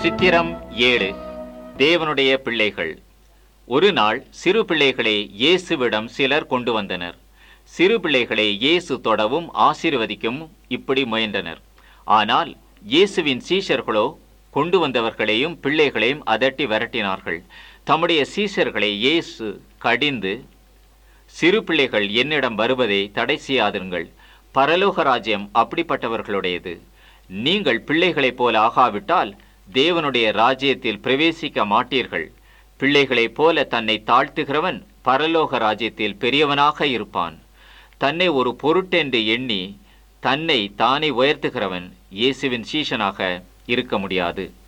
சித்திரம் ஏழு தேவனுடைய பிள்ளைகள் ஒரு நாள் சிறு பிள்ளைகளை இயேசுவிடம் சிலர் கொண்டு வந்தனர் சிறு பிள்ளைகளை இயேசு தொடவும் ஆசீர்வதிக்கவும் இப்படி முயன்றனர் ஆனால் இயேசுவின் சீஷர்களோ கொண்டு வந்தவர்களையும் பிள்ளைகளையும் அதட்டி விரட்டினார்கள் தம்முடைய சீஷர்களை இயேசு கடிந்து சிறு பிள்ளைகள் என்னிடம் வருவதை தடை செய்யாதிருங்கள் பரலோக ராஜ்யம் அப்படிப்பட்டவர்களுடையது நீங்கள் பிள்ளைகளைப் போல ஆகாவிட்டால் தேவனுடைய ராஜ்யத்தில் பிரவேசிக்க மாட்டீர்கள் பிள்ளைகளைப் போல தன்னை தாழ்த்துகிறவன் பரலோக ராஜ்யத்தில் பெரியவனாக இருப்பான் தன்னை ஒரு பொருட்டென்று எண்ணி தன்னை தானே உயர்த்துகிறவன் இயேசுவின் சீஷனாக இருக்க முடியாது